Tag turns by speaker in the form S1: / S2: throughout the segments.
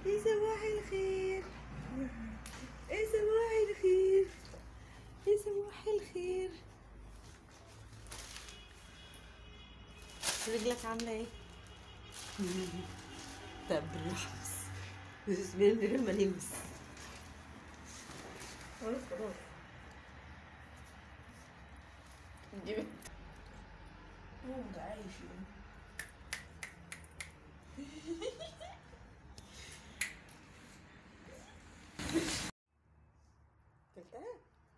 S1: يا صباح الخير يا صباح الخير يا صباح الخير رجلك عاملة ايه؟ طب بالراحة بس بس من غير ما نلمس خلاص خلاص دي هو متعايش يعني كلتها؟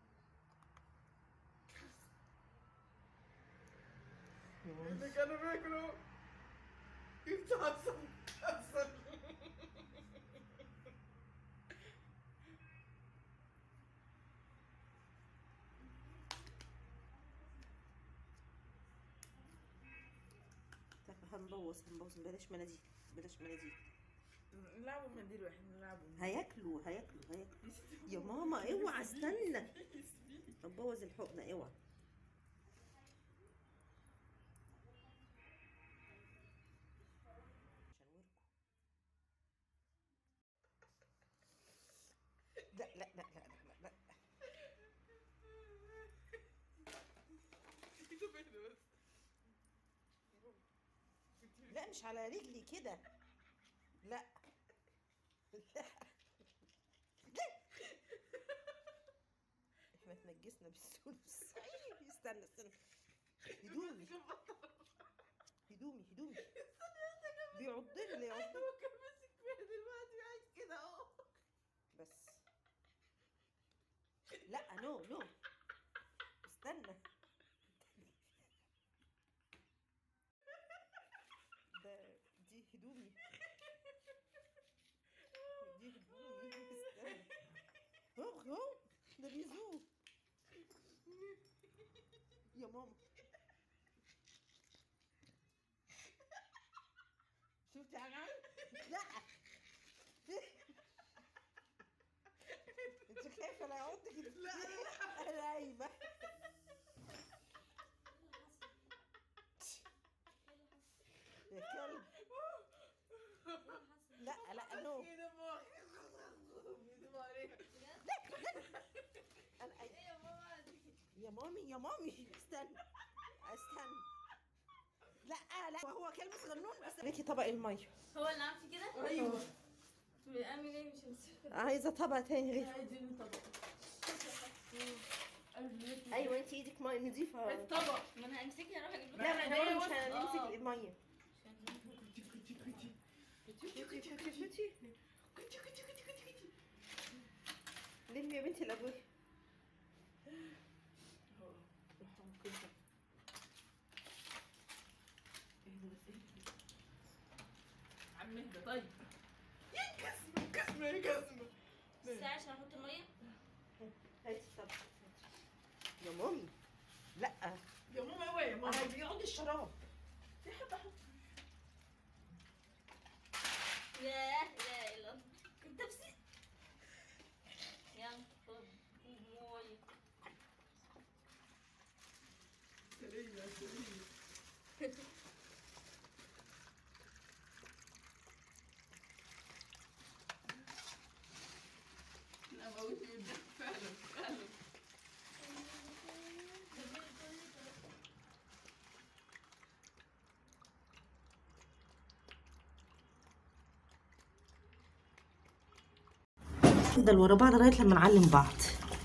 S2: اللي كانوا بياكلوا يتعصب يتعصب
S1: طب هنبوظ هنبوظ بلاش مناديل بلاش مناديل
S2: نلعبوا منديل واحد نلعبوا
S1: هياكلوا هياكلوا هياكلوا يا ماما اوعى استنى هنبوظ الحقنة اوعى عشان وركوا لا لا لا لا لا لا
S2: ايده بيده بس
S1: لا مش على رجلي كده لا لا لا احنا اتنجسنا بالثلث أيوة، استنى استنى هدومي هدومي هدومي بيعض لي يعض
S2: هو كان ماسك فيها دلوقتي عايز كده اهو
S1: بس لا نو نو استنى ده دي هدومي دي هدومي استنى اهو اهو ده بيزوق يا ماما شفتي يا عم لا انت خايفه لا يعضك لا انا قايمه يا كلب لا لا نو
S2: كده ما بيدوب عليها
S1: انا قايمه يا مامي يا مامي استنى استنى لا لا وهو كلب صغنون بس ليكي طبق الميه
S3: هو اللي عامل في كده؟
S2: ايوه
S3: بيعمل ايه مش همسكه
S1: عايزه طبق تاني غير
S2: عادي طبق
S1: ايوه انت ايدك ميه نضيفه لا
S3: طبق ما انا همسكها اروح اجيب
S1: لا
S3: لك
S1: احنا مش
S3: آه.
S1: هنمسك الميه لمي يا بنتي الابوي
S2: عم اهدى طيب يا كسمة كسمة يا كسمة
S3: ساعة عشان احط المية
S1: هاتي الطبق يا مامي لا
S2: يا ماما هو يا ماما
S1: انا بيقعد الشراب
S2: يا حبة حبة
S3: لا لا الا انت بس يلا خد مويه
S2: سرية سرية لا موت قدام فعلا فعلا
S1: نفضل ورا بعض لغايه لما نعلم بعض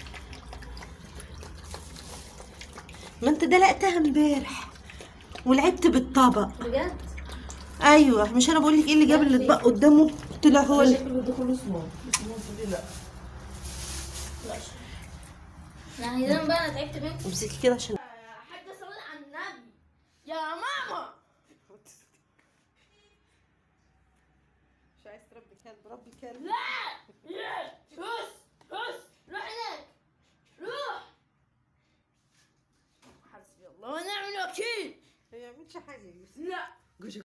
S1: ما انت دلقتها امبارح ولعبت بالطبق
S3: بجد؟
S1: ايوه مش انا بقول لك ايه اللي جاب اللي اتبقى قدامه طلع هو اللي
S2: شكله ده كله صوان صوان دي لا
S3: انا عايزين بقى انا تعبت منكم
S1: امسكي كده عشان
S3: حاجة صلي على النبي يا ماما
S1: مش عايز تربي كلب ربي كلب
S3: لا لا بص بص روح هناك روح حسبي الله ونعم الوكيل
S1: ما يعملش حاجه يا يوسف
S3: لا
S1: جوجو